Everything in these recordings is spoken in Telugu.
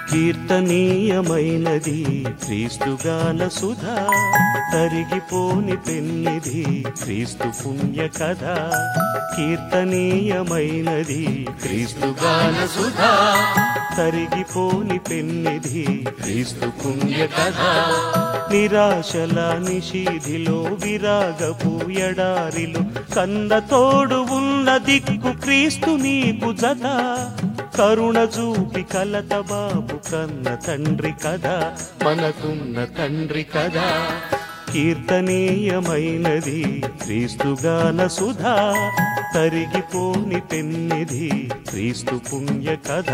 కీర్తనీయమైనది క్రీస్తుగాన సుధా తరిగిపోని పెన్నిది క్రీస్తు పుణ్య కథ కీర్తనీయమైనది క్రీస్తుగాన సుధా తరిగిపోని పెన్నిది క్రీస్తు పుణ్య కథ నిరాశల నిషీధిలో విరాగపు ఎడారిలో కన్న తోడు ఉన్న దిక్కు క్రీస్తు నీకు జత కరుణ చూపి కలత బాబు కన్న తండ్రి కదా మనకున్న తండ్రి కదా కీర్తనీయమైనది క్రీస్తుగాన సుధా తరిగిపోని పెన్నిది క్రీస్తు పుణ్య కథ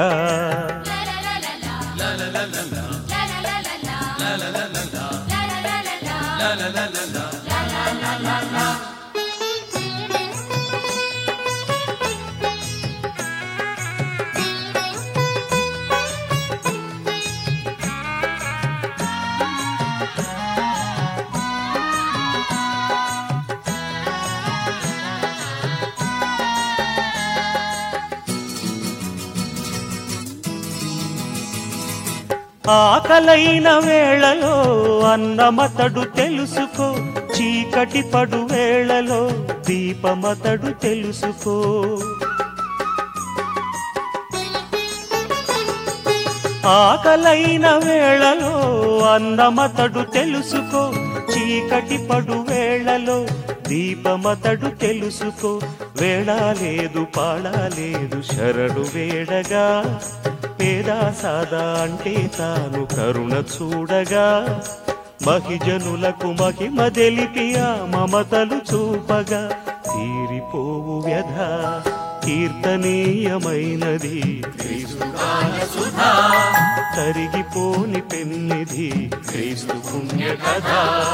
ఆకలైన వేళలో అన్నమతడు తెలుసుకో చీకటి పడు వేళలో దీపమతడు తెలుసుకో ఆకలైన వేళలో అన్నమతడు తెలుసుకో చీకటి పడు వేళలో దీపమతడు తెలుసుకో వేళ లేదు పాడాలేదు శరణు వేడగా పేదా సాదా అంటే తాను కరుణ చూడగా మహిజనులకు మహిమ తెలిపి ఆ మమతలు చూపగా తీరిపోవు వ్యధ కీర్తనీయమైనది క్రీస్తుగాన సుధా తరిగిపోని పెన్నిది క్రీస్తు పుణ్య కథ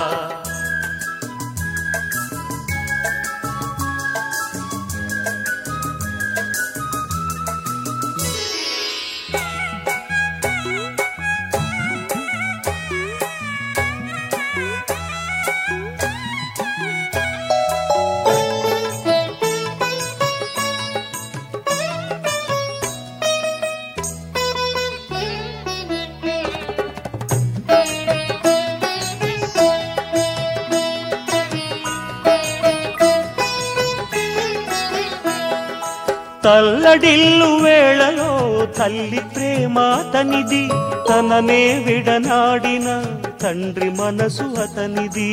తల్లడిల్లు వేళలో తల్లి ప్రేమ తనిది తననే విడనాడిన తండ్రి మనసు అతనిది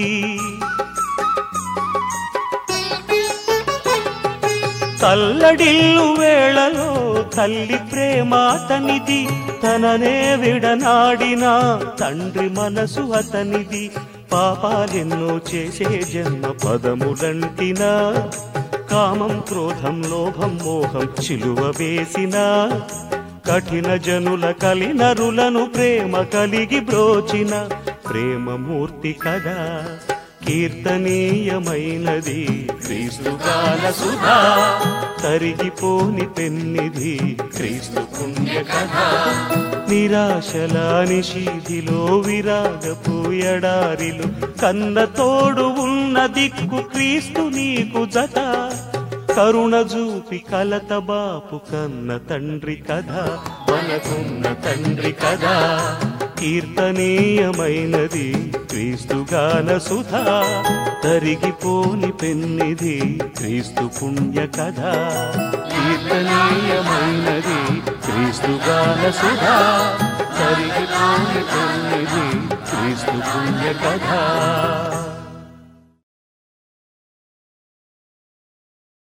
తల్లడిల్లు వేళలో తల్లి ప్రేమ తనిది తననే విడనాడిన తండ్రి మనసు అతనిది పాపాలెన్నో చేసే జన్మ పదములంటినా కామం క్రోధం లోభం మోహం చిలువ వేసిన కఠిన జనుల కలినరులను ప్రేమ కలిగి బ్రోచిన ప్రేమమూర్తి కదా కీర్తనీయమైనది క్రీస్తుగాన సుధా తరిగిపోని పెన్నిది క్రీస్తు పుణ్య కథ నిరాశల నిషీధిలో విరాగపు ఎడారిలు కన్న తోడు ఉన్న దిక్కు క్రీస్తు నీకు జత కరుణ చూపి కలత బాపు కన్న తండ్రి కథ మనకున్న తండ్రి కథ కీర్తనీయమైనది క్రీస్తుగాన సుధా తరిగిపోని పెన్నిది క్రీస్తు పుణ్య కథ కీర్తనీయమైనది క్రీస్తుగాన సుధా తరిగిపోని పెన్నిది క్రీస్తు పుణ్య కథ